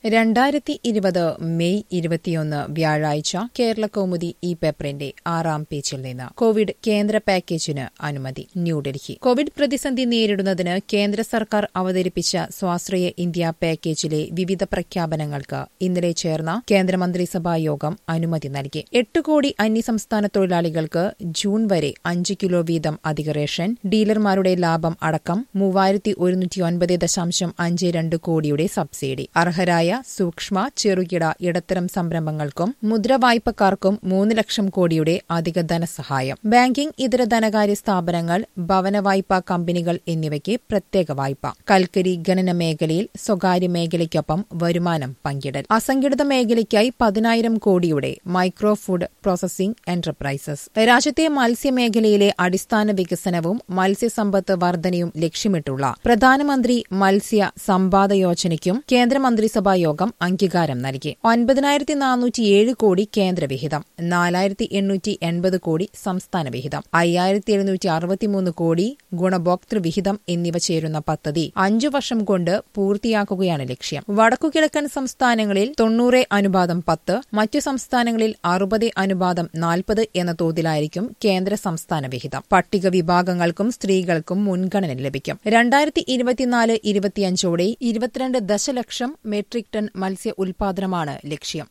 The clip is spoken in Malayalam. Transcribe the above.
രണ്ടായിരത്തി ഇരുപത് മെയ് ഇരുപത്തിയൊന്ന് വ്യാഴാഴ്ച കേരള കൗമുദി ഈ പേപ്പറിന്റെ ആറാം പേജിൽ നിന്ന് കോവിഡ് കേന്ദ്ര പാക്കേജിന് അനുമതി ന്യൂഡൽഹി കോവിഡ് പ്രതിസന്ധി നേരിടുന്നതിന് കേന്ദ്ര സർക്കാർ അവതരിപ്പിച്ച സ്വാശ്രയ ഇന്ത്യ പാക്കേജിലെ വിവിധ പ്രഖ്യാപനങ്ങൾക്ക് ഇന്നലെ ചേർന്ന കേന്ദ്രമന്ത്രിസഭാ യോഗം അനുമതി നൽകി എട്ട് കോടി അന്യസംസ്ഥാന തൊഴിലാളികൾക്ക് ജൂൺ വരെ അഞ്ച് കിലോ വീതം അധിക റേഷൻ ഡീലർമാരുടെ ലാഭം അടക്കം മൂവായിരത്തി ഒരുന്നൂറ്റി ഒൻപത് ദശാംശം അഞ്ച് രണ്ട് കോടിയുടെ സബ്സിഡി അർഹരായ സൂക്ഷ്മ ചെറുകിട ഇടത്തരം സംരംഭങ്ങൾക്കും മുദ്രവായ്പക്കാർക്കും മൂന്ന് ലക്ഷം കോടിയുടെ അധിക ധനസഹായം ബാങ്കിംഗ് ഇതര ധനകാര്യ സ്ഥാപനങ്ങൾ ഭവന വായ്പാ കമ്പനികൾ എന്നിവയ്ക്ക് പ്രത്യേക വായ്പ കൽക്കരി ഖനന മേഖലയിൽ സ്വകാര്യ മേഖലയ്ക്കൊപ്പം വരുമാനം പങ്കിടൽ അസംഘടിത മേഖലയ്ക്കായി പതിനായിരം കോടിയുടെ മൈക്രോ ഫുഡ് പ്രോസസിംഗ് എന്റർപ്രൈസസ് രാജ്യത്തെ മത്സ്യമേഖലയിലെ അടിസ്ഥാന വികസനവും മത്സ്യസമ്പത്ത് വർധനയും ലക്ഷ്യമിട്ടുള്ള പ്രധാനമന്ത്രി മത്സ്യ സമ്പാദ യോജനയ്ക്കും കേന്ദ്രമന്ത്രിസഭാ യോഗം അംഗീകാരം നൽകി ഒൻപതിനായിരത്തി നാനൂറ്റിയേഴ് കോടി കേന്ദ്ര വിഹിതം നാലായിരത്തി എണ്ണൂറ്റി എൺപത് കോടി സംസ്ഥാന വിഹിതം അയ്യായിരത്തി എഴുന്നൂറ്റി അറുപത്തിമൂന്ന് കോടി ഗുണഭോക്തൃ വിഹിതം എന്നിവ ചേരുന്ന പദ്ധതി അഞ്ചു വർഷം കൊണ്ട് പൂർത്തിയാക്കുകയാണ് ലക്ഷ്യം വടക്കുകിഴക്കൻ സംസ്ഥാനങ്ങളിൽ തൊണ്ണൂറ് അനുപാതം പത്ത് മറ്റു സംസ്ഥാനങ്ങളിൽ അറുപത് അനുപാതം നാൽപ്പത് എന്ന തോതിലായിരിക്കും കേന്ദ്ര സംസ്ഥാന വിഹിതം പട്ടിക വിഭാഗങ്ങൾക്കും സ്ത്രീകൾക്കും മുൻഗണന ലഭിക്കും രണ്ടായിരത്തി ഇരുപത്തിനാല് ഇരുപത്തിയഞ്ചോടെ ഇരുപത്തിരണ്ട് ദശലക്ഷം മെട്രിക് ടൺ മത്സ്യ ഉൽപാദനമാണ് ലക്ഷ്യം